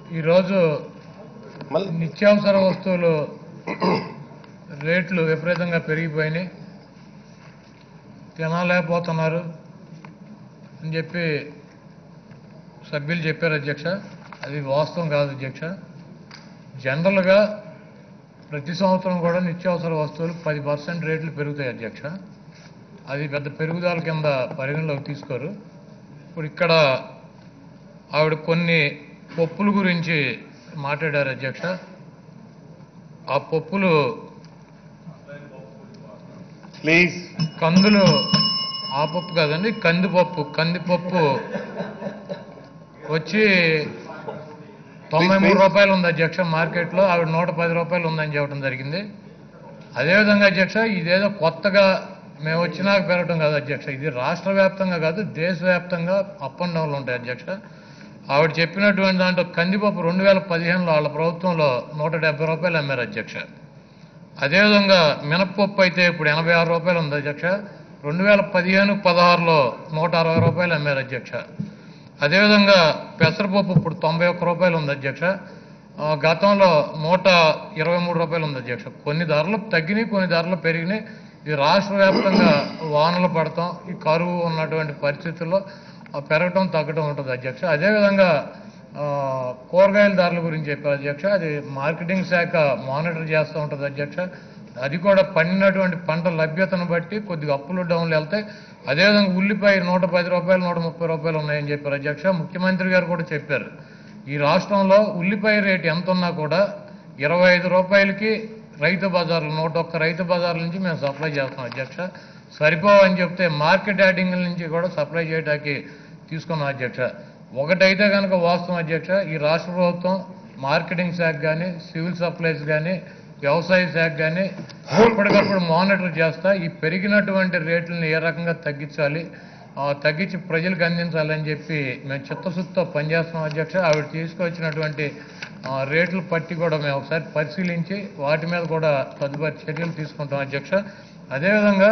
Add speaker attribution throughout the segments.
Speaker 1: ఈరోజు
Speaker 2: మళ్ళీ
Speaker 1: నిత్యావసర వస్తువులు రేట్లు విపరీతంగా పెరిగిపోయినాయి తినలేకపోతున్నారు అని చెప్పి సభ్యులు చెప్పారు అధ్యక్ష అది వాస్తవం కాదు అధ్యక్ష జనరల్గా ప్రతి సంవత్సరం కూడా నిత్యావసర వస్తువులు పది పర్సెంట్ రేట్లు పెరుగుతాయి అధ్యక్ష అది పెద్ద పెరుగుదల కింద పరిగణలోకి తీసుకోరు ఇప్పుడు ఇక్కడ ఆవిడ కొన్ని పప్పుల గురించి మాట్లాడారు అధ్యక్ష ఆ పప్పులు
Speaker 2: ప్లీజ్
Speaker 1: కందులు ఆ పప్పు కాదండి కందిపప్పు కందిపప్పు వచ్చి తొంభై మూడు రూపాయలు ఉంది అధ్యక్ష మార్కెట్లో ఆవిడ నూట పది రూపాయలు ఉందని చెప్పడం జరిగింది అదేవిధంగా అధ్యక్ష ఇదేదో కొత్తగా మేము వచ్చినాక పెరగడం కాదు అధ్యక్ష ఇది రాష్ట్ర వ్యాప్తంగా కాదు దేశవ్యాప్తంగా అప్ అండ్ డౌన్లు ఉంటాయి అధ్యక్ష ఆవిడ చెప్పినటువంటి దాంట్లో కందిపప్పు రెండు వేల పదిహేనులో వాళ్ళ ప్రభుత్వంలో నూట డెబ్బై రూపాయలు అమ్మారు అధ్యక్ష అదేవిధంగా మినప్పప్పు అయితే ఇప్పుడు ఎనభై ఆరు రూపాయలు ఉంది అధ్యక్ష రెండు వేల పదిహేను పదహారులో నూట అరవై రూపాయలు అమ్మారు అధ్యక్ష అదేవిధంగా పెసరపప్పు ఇప్పుడు తొంభై ఒక్క రూపాయలు ఉంది అధ్యక్ష ఆ, గతంలో నూట ఇరవై మూడు రూపాయలు ఉంది అధ్యక్ష కొన్ని ధరలు తగ్గినాయి కొన్ని ధరలు పెరిగినాయి ఇది రాష్ట్ర వ్యాప్తంగా వానలు పడతాం ఈ కరువు ఉన్నటువంటి పరిస్థితుల్లో ఆ, పెరగటం తగ్గటం ఉంటుంది అధ్యక్ష అదేవిధంగా ఆ, కూరగాయల ధరల గురించి చెప్పారు అధ్యక్ష అది మార్కెటింగ్ శాఖ మానిటర్ చేస్తూ ఉంటుంది అధ్యక్ష అది కూడా పండినటువంటి పంట లభ్యతను బట్టి కొద్దిగా అప్పులు డౌన్లు వెళ్తాయి అదేవిధంగా ఉల్లిపాయ నూట పది రూపాయలు నూట ముప్పై రూపాయలు ఉన్నాయని చెప్పారు అధ్యక్ష ముఖ్యమంత్రి గారు కూడా చెప్పారు ఈ రాష్ట్రంలో ఉల్లిపాయ రేటు ఎంత ఉన్నా కూడా ఇరవై ఐదు రూపాయలకి రైతు బజార్లు నూట ఒక్క రైతు బజార్ల నుంచి మేము సప్లై చేస్తాం అధ్యక్ష సరిపోవని చెప్తే మార్కెట్ యార్డింగ్ నుంచి కూడా సప్లై చేయడానికి తీసుకున్నాం అధ్యక్ష ఒకటైతే కనుక వాస్తవం అధ్యక్ష ఈ రాష్ట్ర ప్రభుత్వం మార్కెటింగ్ శాఖ కానీ సివిల్ సప్లైస్ కానీ వ్యవసాయ శాఖ కానీ ఎప్పటికప్పుడు మానిటర్ చేస్తా ఈ పెరిగినటువంటి రేట్లను ఏ రకంగా తగ్గించాలి ఆ, తగ్గించి ప్రజలకు అందించాలని చెప్పి మేము చిత్తశుద్ధితో పనిచేస్తున్నాం అధ్యక్ష ఆవిడ తీసుకొచ్చినటువంటి ఆ, రేట్ల పట్టి కూడా మేము ఒకసారి పరిశీలించి వాటి మీద కూడా తదుపరి చర్యలు తీసుకుంటాం అధ్యక్ష అదేవిధంగా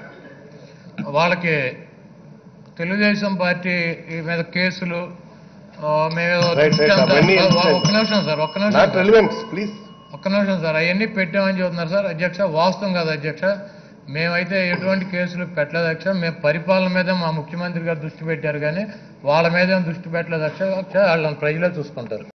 Speaker 1: వాళ్ళకి తెలుగుదేశం పార్టీ మీద కేసులు ఆ, మేమేదో
Speaker 2: Right, right.
Speaker 1: తిట్టాం సార్.
Speaker 2: అవన్నీ
Speaker 1: ఒక్క నిమిషం సార్ ఒక్క నిమిషం
Speaker 2: నాట్
Speaker 1: సార్.
Speaker 2: రెలివెంట్స్ ప్లీజ్
Speaker 1: ఒక్క నిమిషం సార్ అవన్నీ పెట్టామని చెబుతున్నారు సార్ అధ్యక్ష వాస్తవం కాదు అధ్యక్ష మేమైతే ఎటువంటి కేసులు పెట్టలేదు అధ్యక్ష మేము పరిపాలన మీద మా ముఖ్యమంత్రి గారు దృష్టి పెట్టారు కానీ వాళ్ళ మీద ఏం దృష్టి పెట్టలేదు అధ్యక్ష వాళ్ళని ప్రజలే చూసుకుంటారు